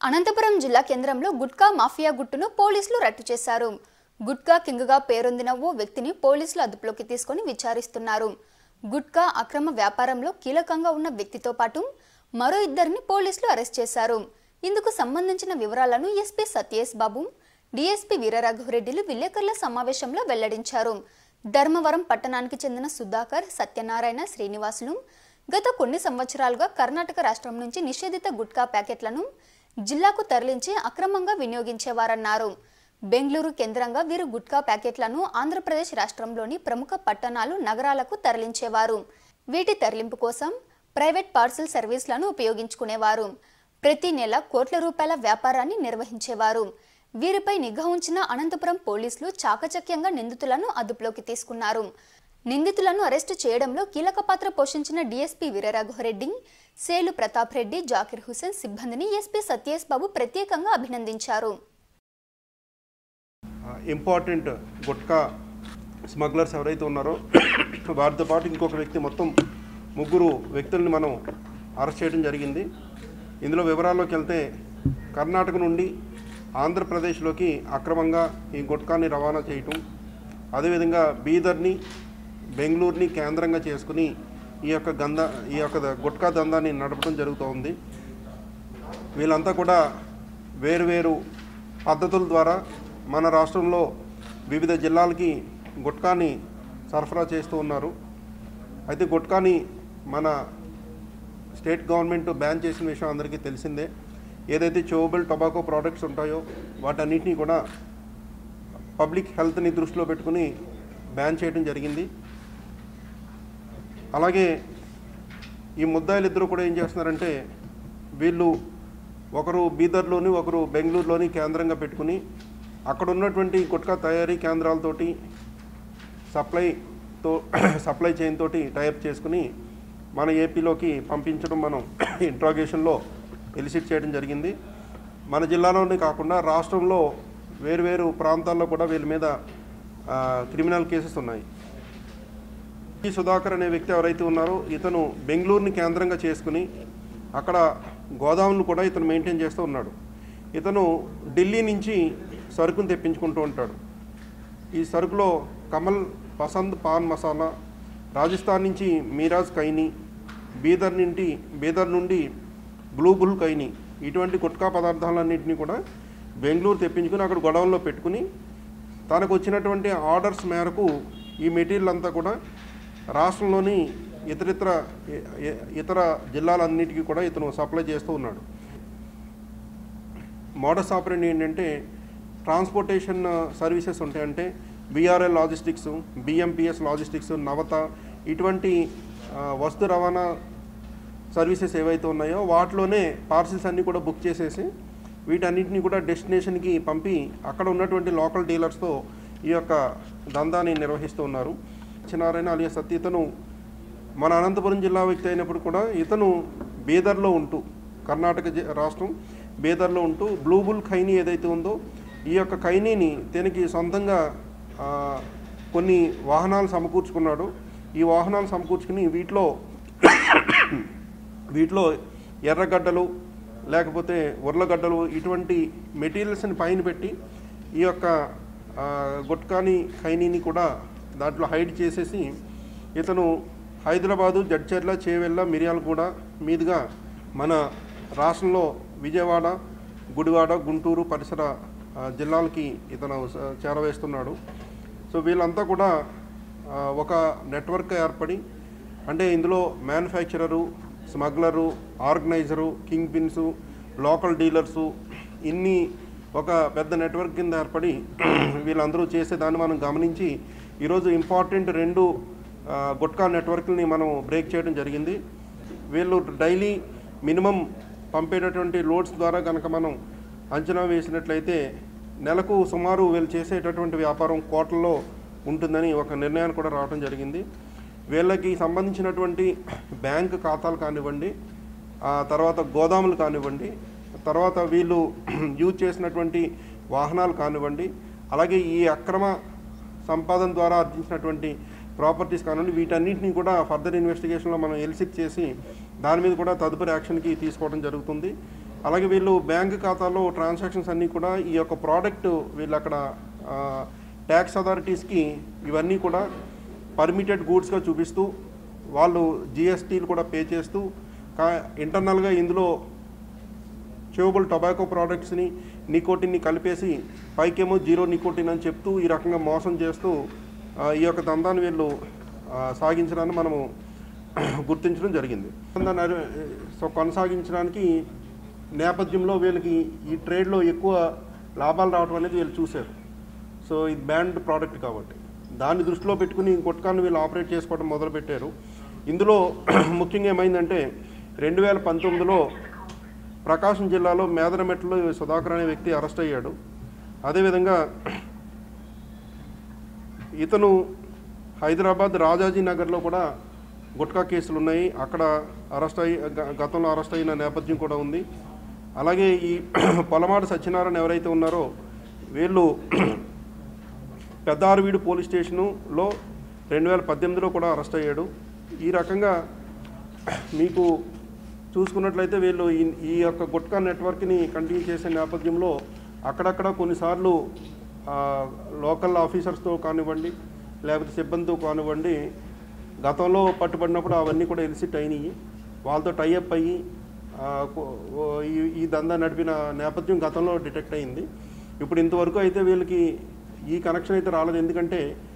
అనంతపురం జిల్లా కేంద్రంలో గుట్కా మాఫియా గుట్టును పోలీసులు రట్టు చేశారు గుట్కా కింగ్గా పేరొందిన ఓ వ్యక్తిని పోలీసులు అదుపులోకి తీసుకొని విచారిస్తున్నారు గుట్కా అక్రమ వ్యాపారంలో కీలకంగా ఉన్న వ్యక్తితో పాటు మరో ఇద్దరిని పోలీసులు అరెస్ట్ చేశారు ఇందుకు సంబంధించిన వివరాలను ఎస్పీ సత్యేష్ బాబు డీఎస్పీ వీరరాఘవరెడ్డిలు విలేకరుల సమావేశంలో వెల్లడించారు ధర్మవరం పట్టణానికి చెందిన సుధాకర్ సత్యనారాయణ శ్రీనివాసులు గత కొన్ని సంవత్సరాలుగా కర్ణాటక రాష్ట్రం నుంచి నిషేధిత గుట్కా ప్యాకెట్లను జిల్లాకు తరలించి అక్రమంగా వినియోగించేవారన్నారు బెంగళూరు కేంద్రంగా వీరు గుట్కా ప్యాకెట్లను ఆంధ్రప్రదేశ్ రాష్ట్రంలోని ప్రముఖ పట్టణాలు నగరాలకు తరలించేవారు వీటి తరలింపు కోసం ప్రైవేట్ పార్సల్ సర్వీసులను ఉపయోగించుకునేవారు ప్రతి నెల కోట్ల రూపాయల వ్యాపారాన్ని నిర్వహించేవారు వీరిపై నిఘా ఉంచిన అనంతపురం పోలీసులు చాకచక్యంగా నిందితులను అదుపులోకి తీసుకున్నారు నిందితులను అరెస్టు చేయడంలో కీలక పాత్ర పోషించిన డీఎస్పీ వీరరాఘవరెడ్డి సేలు ప్రతాప్ రెడ్డి జాకిర్ హుసేన్ సిబ్బందిని ఎస్పీ సత్యేష్ బాబు ప్రత్యేకంగా అభినందించారు ఇంపార్టెంట్ గుట్కా స్మగ్లర్స్ ఎవరైతే ఉన్నారో వారితో పాటు ఇంకొక వ్యక్తి మొత్తం ముగ్గురు వ్యక్తుల్ని మనం అరెస్ట్ చేయడం జరిగింది ఇందులో వివరాల్లోకి వెళ్తే కర్ణాటక నుండి ఆంధ్రప్రదేశ్లోకి అక్రమంగా ఈ గుట్కాని రవాణా చేయటం అదేవిధంగా బీదర్ని బెంగళూరుని కేంద్రంగా చేసుకుని ఈ యొక్క గంధ ఈ యొక్క గుట్కా దందాన్ని నడపడం జరుగుతోంది వీళ్ళంతా కూడా వేరువేరు పద్ధతుల ద్వారా మన రాష్ట్రంలో వివిధ జిల్లాలకి గుట్కాని సరఫరా చేస్తూ ఉన్నారు అయితే గుట్కాని మన స్టేట్ గవర్నమెంట్ బ్యాన్ చేసిన విషయం అందరికీ తెలిసిందే ఏదైతే చూవబుల్ టొబాకో ప్రోడక్ట్స్ ఉంటాయో వాటన్నిటిని కూడా పబ్లిక్ హెల్త్ని దృష్టిలో పెట్టుకుని బ్యాన్ చేయడం జరిగింది అలాగే ఈ ముద్దాయిలు ఇద్దరు కూడా ఏం చేస్తున్నారంటే వీళ్ళు ఒకరు బీదర్లోని ఒకరు బెంగళూరులోని కేంద్రంగా పెట్టుకుని అక్కడ ఉన్నటువంటి గుట్కా తయారీ కేంద్రాలతోటి సప్లైతో సప్లై చైన్ తోటి టైప్ చేసుకుని మన ఏపీలోకి పంపించడం మనం ఇంట్రాగేషన్లో ఎలిసిట్ చేయడం జరిగింది మన జిల్లాలోనే కాకుండా రాష్ట్రంలో వేరువేరు ప్రాంతాల్లో కూడా వీళ్ళ మీద ఆ, క్రిమినల్ కేసెస్ ఉన్నాయి ఈ సుధాకర్ అనే వ్యక్తి ఎవరైతే ఉన్నారో ఇతను బెంగళూరుని కేంద్రంగా చేసుకుని అక్కడ గోదాములను కూడా ఇతను మెయింటైన్ చేస్తూ ఉన్నాడు ఇతను ఢిల్లీ నుంచి సరుకును తెప్పించుకుంటూ ఉంటాడు ఈ సరుకులో కమల్ పసంద్ పాన్ మసాలా రాజస్థాన్ నుంచి మీరాజ్ కైని బీదర్ నుండి బీదర్ నుండి బ్లూ బుల్ కైని ఇటువంటి గుట్కా పదార్థాలన్నింటినీ కూడా బెంగళూరు తెప్పించుకుని అక్కడ గొడవల్లో పెట్టుకుని తనకు వచ్చినటువంటి ఆర్డర్స్ మేరకు ఈ మెటీరియల్ అంతా కూడా రాష్ట్రంలోని ఇతరితర ఇ- ఇ- ఇతర జిల్లాలన్నిటికీ కూడా ఇతను సప్లై చేస్తూ ఉన్నాడు మోడస్ ఆపరేండ్ ఏంటంటే ట్రాన్స్పోర్టేషన్ సర్వీసెస్ ఉంటాయంటే BRL logistics BMPS logistics Navata ఇటువంటి ఆ, వస్తు రవాణా సర్వీసెస్ ఏవైతే ఉన్నాయో వాటిలోనే పార్సిల్స్ అన్నీ కూడా బుక్ చేసేసి వీటన్నిటిని కూడా డెస్టినేషన్కి పంపి అక్కడ ఉన్నటువంటి లోకల్ డీలర్స్తో ఈ యొక్క దందాన్ని నిర్వహిస్తూ ఉన్నారు చిన్నారాయణ అలియా సత్య ఇతను మన అనంతపురం జిల్లా వ్యక్తి అయినప్పుడు కూడా ఇతను బీదర్లో ఉంటూ కర్ణాటక జి- రాష్ట్రం బీదర్లో ఉంటూ బ్లూ బుల్ ఖైనీ ఏదైతే ఉందో ఈ యొక్క ఖైనీని తనకి సొంతంగా ఆ, కొన్ని వాహనాలు సమకూర్చుకున్నాడు ఈ వాహనాలు సమకూర్చుకుని వీటిలో వీటిలో ఎర్రగడ్డలు లేకపోతే ఉర్లగడ్డలు ఇటువంటి మెటీరియల్స్ని పైన పెట్టి ఈ యొక్క ఆ, గుట్కాని ఖైనీని కూడా దాంట్లో హైడ్ చేసేసి ఇతను హైదరాబాదు జడ్చర్ల చేవెళ్ళ మిర్యాలగూడ మీదుగా మన రాష్ట్రంలో విజయవాడ గుడివాడ గుంటూరు పరిసర ఆ, జిల్లాలకి ఇతను స- చేరవేస్తున్నాడు సో వీళ్ళంతా కూడా ఆ, ఒక నెట్వర్క్ ఏర్పడి అంటే ఇందులో manufacturer smuggler organiser kingpins local dealers ఇన్ని ఒక పెద్ద నెట్వర్క్ కింద ఏర్పడి వీళ్ళందరూ చేసేదాన్ని మనం గమనించి ఈరోజు ఇంపార్టెంట్ రెండు ఆ, గుట్కా నెట్వర్క్ని మనం బ్రేక్ చేయడం జరిగింది వీళ్ళు డైలీ మినిమం పంపేటటువంటి లోడ్స్ ద్వారా కనుక మనం అంచనా వేసినట్లయితే నెలకు సుమారు వీళ్ళు చేసేటటువంటి వ్యాపారం కోట్లలో ఉంటుందని ఒక నిర్ణయాన్ని కూడా రావడం జరిగింది వీళ్ళకి సంబంధించినటువంటి బ్యాంక్ ఖాతాలు కానివ్వండి ఆ తర్వాత గోదాములు కానివ్వండి తర్వాత వీళ్ళు యూజ్ చేసినటువంటి వాహనాలు కానివ్వండి అలాగే ఈ అక్రమ సంపాదన ద్వారా ఆర్జించినటువంటి ప్రాపర్టీస్ కానివ్వండి వీటన్నిటిని కూడా ఫర్దర్ ఇన్వెస్టిగేషన్లో మనం ఎలిసిట్ చేసి దాని మీద కూడా తదుపరి యాక్షన్కి తీసుకోవడం జరుగుతుంది అలాగే వీళ్ళు బ్యాంక్ ఖాతాలో ట్రాన్సాక్షన్స్ అన్నీ కూడా ఈ యొక్క ప్రోడక్ట్ వీళ్ళు అక్కడ ట్యాక్స్ అథారిటీస్కి ఇవన్నీ కూడా పర్మిటెడ్ గూడ్స్గా చూపిస్తూ వాళ్ళు జిఎస్టీలు కూడా పే చేస్తూ కా ఇంటర్నల్గా ఇందులో చేవబుల్ టొబాకో ప్రోడక్ట్స్ని నికోటిన్ని కలిపేసి పైకేమో జీరో నికోటిన్ అని చెప్తూ ఈ రకంగా మోసం చేస్తూ ఆ, ఈ యొక్క దందాన్ని వీళ్ళు ఆ, సాగించడాన్ని మనము గుర్తించడం జరిగింది దందాన్ని అరి- సో కొనసాగించడానికి నేపథ్యంలో వీళ్ళకి ఈ ట్రేడ్లో ఎక్కువ లాభాలు రావడం అనేది వీళ్ళు చూశారు సో ఇది బ్యాండ్ ప్రోడక్ట్ కాబట్టి దాన్ని దృష్టిలో పెట్టుకుని గుట్కాన్ని వీళ్ళు ఆపరేట్ చేసుకోవడం మొదలుపెట్టారు ఇందులో ముఖ్యంగా ఏమైందంటే రెండు వేల పంతొమ్మిదిలో ప్రకాశం జిల్లాలో మేదరమెట్లో సుధాకర్ అనే వ్యక్తి అరెస్ట్ అయ్యాడు అదేవిధంగా ఇతను హైదరాబాద్ రాజాజీ నగర్లో కూడా గుట్కా కేసులు ఉన్నాయి అక్కడ అరెస్ట్ అయ్యి గ- గతంలో అరెస్ట్ అయిన నేపథ్యం కూడా ఉంది అలాగే ఈ పొలమాడు సత్యనారాయణ ఎవరైతే ఉన్నారో వీళ్ళు పెద్దారవీడు పోలీస్ స్టేషనులో రెండు వేల పద్దెనిమిదిలో కూడా అరెస్ట్ అయ్యాడు ఈ రకంగా మీకు చూసుకున్నట్లయితే వీళ్ళు ఈ ఈ యొక్క గుట్కా నెట్వర్క్ని కంటిన్యూ చేసే నేపథ్యంలో అక్కడక్కడ కొన్నిసార్లు ఆ, లోకల్ ఆఫీసర్స్తో కానివ్వండి లేకపోతే సిబ్బందితో కానివ్వండి గతంలో పట్టుబడినప్పుడు అవన్నీ కూడా ఎలిసిట్ అయినాయి వాళ్ళతో టైఅప్ అయ్యి ఆ, కొ- ఓ ఈ ఈ దందా నడిపిన నేపథ్యం గతంలో డిటెక్ట్ అయింది ఇప్పుడు ఇంతవరకు అయితే వీళ్ళకి ఈ కనెక్షన్ అయితే రాలేదు ఎందుకంటే